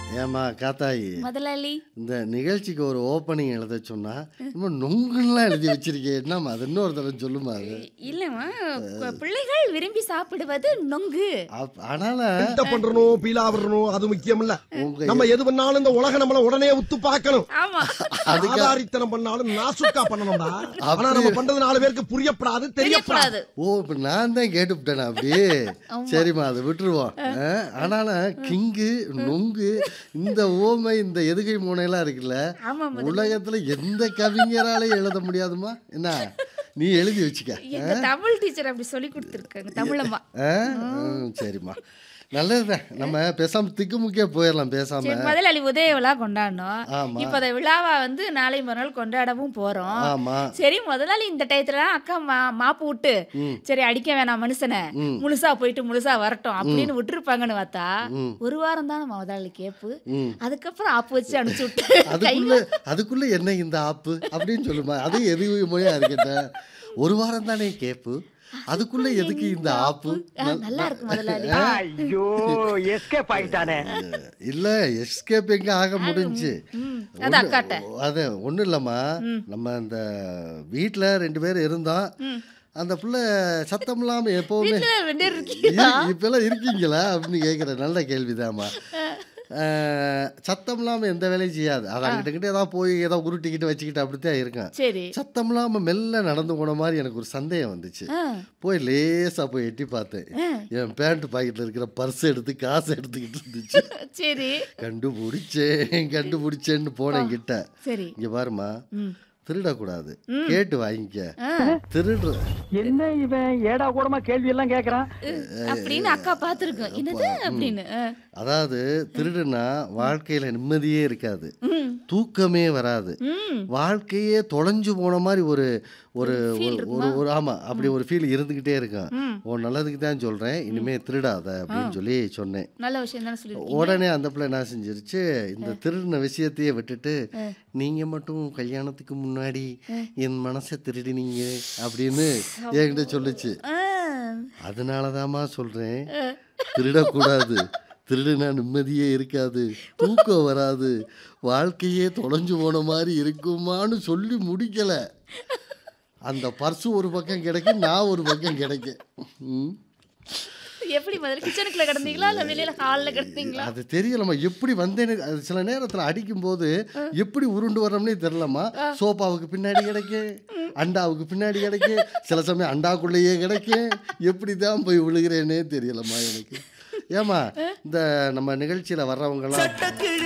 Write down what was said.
ஏமா காத்தாயி முதலாளி இந்த நிகழ்ச்சிக்கு ஒரு ஓப்பனிங் எழுத சொன்னா இன்னும் நொங்குலாம் எழுதி வச்சிருக்கேன் என்னம்மா அது இன்னொரு தடவை சொல்லுமா அது இல்லம்மா கு- பிள்ளைகள் விரும்பி சாப்பிடுவது நொங்கு அப்- ஆனால என்ன பண்றணும் பீலா விடணும் அது முக்கியம் இல்ல உங்க நம்ம எது பண்ணாலும் இந்த உலகம் நம்மள உடனே உத்து பார்க்கணும் ஆமா அதுக்கு ஆதாரித்தனம் பண்ணாலும் நாசுக்கா பண்ணணும்டா ஆனா அப்படி- நம்ம பண்றது நாலு பேருக்கு புரியப்படாது தெரியப்படாது தெரியக்கூடாது ஓ இப்ப நான் தான் கேட்டுவிட்டேன் அப்படி சரிம்மா அதை விட்டுருவோம் ஆ, ஆனாலும் கிங்கு நொங்கு இந்த ஓமை இந்த எதுகை மூனையெல்லாம் இருக்குல்ல ஆமா உலகத்துல எந்த கவிஞராலையும் எழுத முடியாதுமா என்ன நீ எழுதி வச்சுக்க எங்க தமிழ் டீச்சர் அப்படி சொல்லி கொடுத்துருக்காங்க தமிழம்மா ஆ? ம், சரிம்மா நல்லதுதான் நம்ம பேசாம திக்குமுக்கே போயிடலாம் பேசாம சரி முதலாளி உதய விழா கொண்டாடணும் ஆமா. இப்ப அந்த விழாவை வந்து நாளை மறுநாள் கொண்டாடவும் போறோம் ஆமா சரி முதலாளி இந்த டயத்துல அக்கா மா மாப்பு விட்டு சரி அடிக்க வேணாம் மனுஷனை முழுசா போயிட்டு முழுசா வரட்டும் அப்படின்னு விட்டுருப்பாங்கன்னு பார்த்தா ஒரு வாரம் தான் முதலாளி கேப்பு ம். அதுக்கப்புறம் ஆப்பு வச்சு அனுப்பிச்சு விட்டு அதுக்குள்ள அதுக்குள்ள என்ன இந்த ஆப்பு அப்படின்னு சொல்லுமா அது எது மொழியா இருக்கட்டும் ஒரு வாரம் தானே கேப்பு அதுக்குள்ள எதுக்கு இந்த ஆப்பு ஆ, நல்லா இருக்கு முதலாளி ஐயோ எஸ்கேப் ஆயிட்டானே இல்ல எஸ்கேப் எங்க ஆக முடிஞ்சு ம், அது அக்காட்ட அது ஒண்ணும் இல்லம்மா நம்ம இந்த வீட்ல ரெண்டு பேரும் இருந்தோம் அந்த புள்ள சத்தம் இல்லாம எப்பவுமே வீட்டுல ரெண்டு பேர் இருக்கீங்க இரு- இப்பெல்லாம் இருக்கீங்களா அப்படின்னு கேட்குற நல்ல கேள்விதாம்மா அஹ், சத்தம் இல்லாம எந்த வேலையும் செய்யாது அது அங்கிட்ட கிட்ட ஏதாவது போய் ஏதோ உருட்டிக்கிட்டு வச்சுக்கிட்டு அப்படித்தான் இருக்கும் சரி சத்தம் இல்லாம மெல்ல நடந்து போன மாதிரி எனக்கு ஒரு சந்தேகம் வந்துச்சு ஆ, போய் லேசா போய் எட்டி பார்த்தேன் என் பேண்ட் பாக்கெட்ல இருக்கிற பர்ஸ் எடுத்து காசு எடுத்துக்கிட்டு இருந்துச்சு சரி கண்டுபிடிச்சேன் கண்டுபிடிச்சேன்னு போனேன் கிட்ட சரி இங்க பாருமா ம். திருடக்கூடாது கேட்டு வாங்கிக்க ஆ, திருடுற என்ன இவன் ஏடா கூடமா கேள்வி எல்லாம் கேக்குறான் அப்படின்னு அக்கா பார்த்துருக்கோம் என்னது அப்படின்னு ஆ. அதாவது திருடுனா வாழ்க்கையில நிம்மதியே இருக்காது ம், தூக்கமே வராது ம். வாழ்க்கையே தொலைஞ்சு போன மாதிரி ஒரு ஒரு ஒரு- ஒரு ஒரு ஆமா அப்படி ஒரு ஃபீல் இருந்துகிட்டே இருக்கும் ம். உன் நல்லதுக்கு தான் சொல்றேன் இனிமே திருடாத அப்படின்னு சொல்லி சொன்னேன் நல்ல விஷயம் தானே சொல்லிருக்கீங்க உடனே அந்த பிள்ளை என்ன செஞ்சிருச்சு இந்த திருடின விஷயத்தையே விட்டுட்டு நீங்க மட்டும் கல்யாணத்துக்கு முன்னாடி என் மனசை திருடினீங்க அப்படின்னு என்கிட்ட சொல்லுச்சு ஆ, அதனாலதாம்மா சொல்றேன் திருடக்கூடாது திருடுனா நிம்மதியே இருக்காது தூக்கம் வராது வாழ்க்கையே தொலைஞ்சு போன மாதிரி இருக்குமான்னு சொல்லி முடிக்கல அந்த பர்ஸு ஒரு பக்கம் கிடைக்கும் நான் ஒரு பக்கம் கிடைக்கும் ம். எப்படி முதல்ல கிச்சனுக்குள்ள கிடந்தீங்களா இல்ல வெளியில ஹால்ல கிடந்தீங்களா அது தெரியலம்மா எப்படி வந்தேன்னு அது சில நேரத்தில் அடிக்கும்போது எப்படி உருண்டு வரோம்னே தெரியலம்மா சோஃபாவுக்கு பின்னாடி கிடைக்கும் அண்டாவுக்கு பின்னாடி கிடைக்கும் சில சமயம் அண்டாக்குள்ளேயே கிடைக்கும் எப்படி தான் போய் விழுகிறேனே தெரியலம்மா எனக்கு ஏமா இந்த நம்ம நிகழ்ச்சியில் வர்றவங்கலாம்